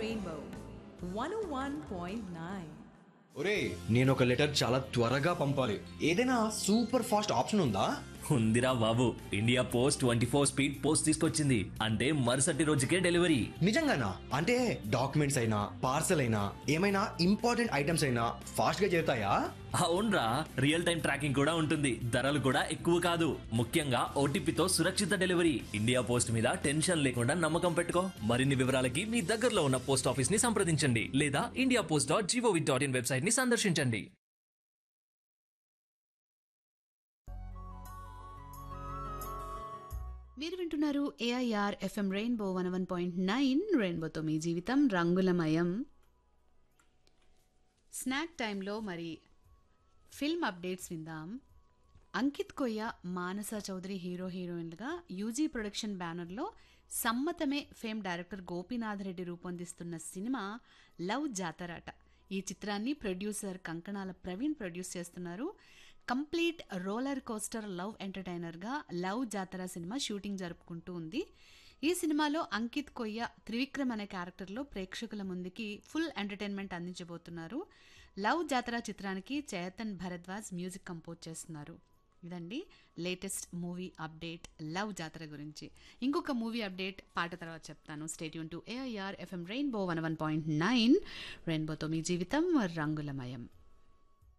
Rainbow 101.9. ఒరే నేను ఒక లెటర్ చాలా త్వరగా పంపాలి ఏదైనా సూపర్ ఫాస్ట్ ఆప్షన్ ఉందా ఉందిరా బాబు India post twenty four speed post తీసుకొచ్చింది అంటే మరుసటి రోజుకే డెలివరీ నిజంగానా అంటే డాక్యుమెంట్స్ అయినా పార్సల్ అయినా ఏమైనా ఇంపార్టెంట్ ఐటమ్స్ అయినా ఫాస్ట్ గా చేరుతాయా అవునరా రియల్ టైం ట్రాకింగ్ కూడా ఉంటుంది ధరలు కూడా ఎక్కువ కాదు ముఖ్యంగా ఓటీపీతో సురక్షిత డెలివరీ ఇండియా పోస్ట్ మీద టెన్షన్ లేకుండా నమ్మకం పెట్టుకో మరిన్ని వివరాలకి మీ దగ్గరలో ఉన్న పోస్ట్ ఆఫీస్ ని సంప్రదించండి లేదా India post dot GOV dot in website ని సందర్శించండి మీరు వింటున్నారు AIR FM Rainbow one one point nine రెయిన్బోతో మీ జీవితం రంగులమయం స్నాక్ టైంలో మరి ఫిల్మ్ అప్డేట్స్ విందాం అంకిత్ కొయ్య మానస చౌదరి హీరో హీరోయిన్లుగా యూజీ ప్రొడక్షన్ బ్యానర్లో సమ్మతమే ఫేమ్ డైరెక్టర్ గోపీనాథ్ రెడ్డి రూపొందిస్తున్న సినిమా లవ్ జాతరాట ఈ చిత్రాన్ని ప్రొడ్యూసర్ కంకణాల ప్రవీణ్ ప్రొడ్యూస్ చేస్తున్నారు కంప్లీట్ రోలర్ కోస్టర్ లవ్ ఎంటర్టైనర్గా లవ్ జాతర సినిమా షూటింగ్ జరుపుకుంటూ ఉంది ఈ సినిమాలో అంకిత్ కొయ్య త్రివిక్రమ్ అనే క్యారెక్టర్లో ప్రేక్షకుల ముందుకి ఫుల్ ఎంటర్టైన్మెంట్ అందించబోతున్నారు లవ్ జాతర చిత్రానికి చేతన్ భరద్వాజ్ మ్యూజిక్ కంపోజ్ చేస్తున్నారు ఇదండి లేటెస్ట్ మూవీ అప్డేట్ లవ్ జాతర గురించి ఇంకొక మూవీ అప్డేట్ పాట తర్వాత చెప్తాను stay tuned to AIR FM Rainbow one one point nine రెయిన్బోతో మీ జీవితం రంగులమయం